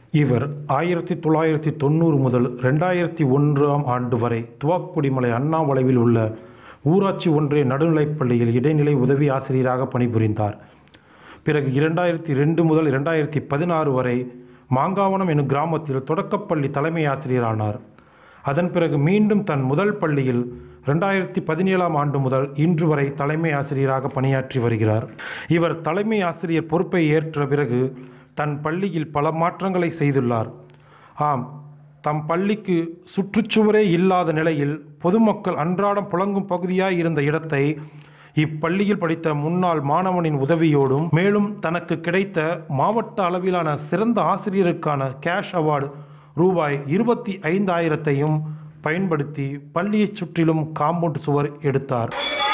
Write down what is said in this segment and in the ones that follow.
இவர் ஆயிரத்தி தொள்ளாயிரத்தி தொண்ணூறு முதல் ரெண்டாயிரத்தி ஒன்றாம் ஆண்டு வரை துவாக்குடிமலை அண்ணா வளைவில் உள்ள ஊராட்சி ஒன்றிய நடுநிலைப் பள்ளியில் இடைநிலை உதவி ஆசிரியராக பணிபுரிந்தார் பிறகு இரண்டாயிரத்தி ரெண்டு முதல் இரண்டாயிரத்தி பதினாறு வரை மாங்காவனம் என்னும் கிராமத்தில் தொடக்கப்பள்ளி தலைமை ஆசிரியரானார் அதன் பிறகு மீண்டும் தன் முதல் பள்ளியில் ரெண்டாயிரத்தி பதினேழாம் ஆண்டு முதல் இன்று வரை தலைமை ஆசிரியராக பணியாற்றி வருகிறார் இவர் தலைமை ஆசிரியர் பொறுப்பை ஏற்ற பிறகு தன் பள்ளியில் பல மாற்றங்களை செய்துள்ளார் ஆம் தம் பள்ளிக்கு சுற்றுச்சுவரே இல்லாத நிலையில் பொதுமக்கள் அன்றாடம் புழங்கும் பகுதியாய் இருந்த இடத்தை இப்பள்ளியில் படித்த முன்னாள் மாணவனின் உதவியோடும் மேலும் தனக்கு கிடைத்த மாவட்ட அளவிலான சிறந்த ஆசிரியருக்கான கேஷ் அவார்டு ரூபாய் இருபத்தி ஐந்தாயிரத்தையும் பயன்படுத்தி பள்ளியைச் சுற்றிலும் காம்பவுண்ட் சுவர் எடுத்தார்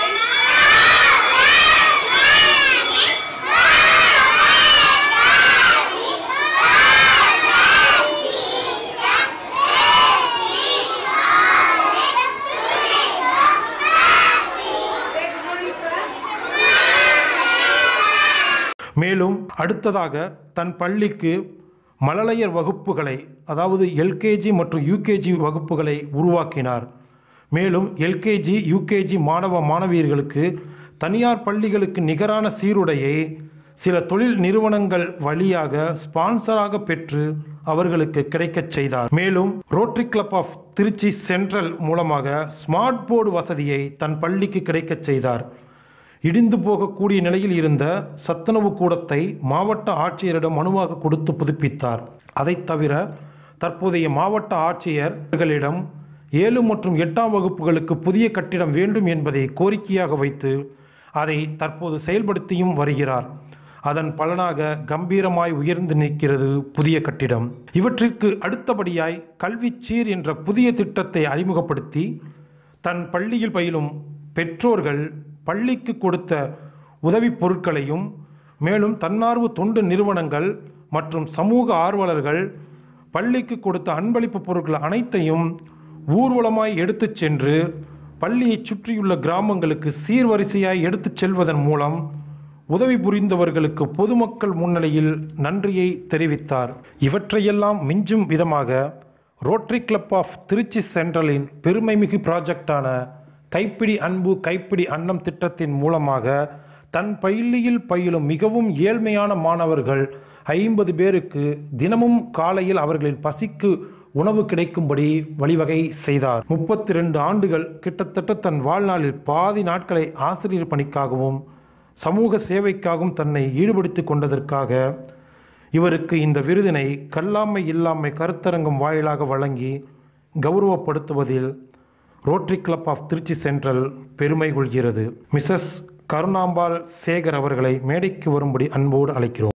மேலும் அடுத்ததாக தன் பள்ளிக்கு மழலையர் வகுப்புகளை அதாவது எல்கேஜி மற்றும் யூகேஜி வகுப்புகளை உருவாக்கினார் மேலும் எல்கேஜி யூகேஜி மாணவ மாணவியர்களுக்கு தனியார் பள்ளிகளுக்கு நிகரான சீருடையை சில தொழில் நிறுவனங்கள் வழியாக ஸ்பான்சராக பெற்று அவர்களுக்கு கிடைக்கச் செய்தார் மேலும் rotary club of Tiruchi central மூலமாக ஸ்மார்ட் போர்டு வசதியை தன் பள்ளிக்கு கிடைக்கச் செய்தார் இடிந்து போகக்கூடிய நிலையில் இருந்த சத்துணவு கூடத்தை மாவட்ட ஆட்சியரிடம் மனுவாக கொடுத்து புதுப்பித்தார் அதைத் தவிர தற்போதைய மாவட்ட ஆட்சியர்களிடம் ஏழு மற்றும் எட்டாம் வகுப்புகளுக்கு புதிய கட்டிடம் வேண்டும் என்பதை கோரிக்கையாக வைத்து அதை தற்போது செயல்படுத்தியும் வருகிறார் அதன் பலனாக கம்பீரமாய் உயர்ந்து நிற்கிறது புதிய கட்டிடம் இவற்றிற்கு அடுத்தபடியாய் கல்விச்சீர் என்ற புதிய திட்டத்தை அறிமுகப்படுத்தி தன் பள்ளியில் பயிலும் பெற்றோர்கள் பள்ளிக்கு கொடுத்த உதவிப் பொருட்களையும் மேலும் தன்னார்வ தொண்டு நிறுவனங்கள் மற்றும் சமூக ஆர்வலர்கள் பள்ளிக்கு கொடுத்த அன்பளிப்பு பொருட்கள் அனைத்தையும் ஊர்வலமாய் எடுத்துச் சென்று பள்ளியைச் சுற்றியுள்ள கிராமங்களுக்கு சீர்வரிசையாய் எடுத்துச் செல்வதன் மூலம் உதவி புரிந்தவர்களுக்கு பொதுமக்கள் முன்னிலையில் நன்றியை தெரிவித்தார் இவற்றையெல்லாம் மிஞ்சும் விதமாக ரோட்டரி கிளப் ஆஃப் திருச்சி சென்ட்ரலின் பெருமைமிகு ப்ராஜெக்டான கைப்பிடி அன்பு கைப்பிடி அன்னம் திட்டத்தின் மூலமாக தன் பள்ளியில் பயிலும் மிகவும் ஏழ்மையான மாணவர்கள் ஐம்பது பேருக்கு தினமும் காலையில் அவர்களின் பசிக்கு உணவு கிடைக்கும்படி வழிவகை செய்தார் முப்பத்தி ரெண்டு ஆண்டுகள் கிட்டத்தட்ட தன் வாழ்நாளில் பாதி நாட்களை ஆசிரியர் பணிக்காகவும் சமூக சேவைக்காகவும் தன்னை ஈடுபடுத்தி கொண்டதற்காக இவருக்கு இந்த விருதினை கல்லாமை இல்லாமை கருத்தரங்கம் வாயிலாக வழங்கி கௌரவப்படுத்துவதில் rotary club of Tiruchi central பெருமை கொள்கிறது மிசஸ் கருணாம்பாள் சேகர் அவர்களை மேடைக்கு வரும்படி அன்போடு அழைக்கிறோம்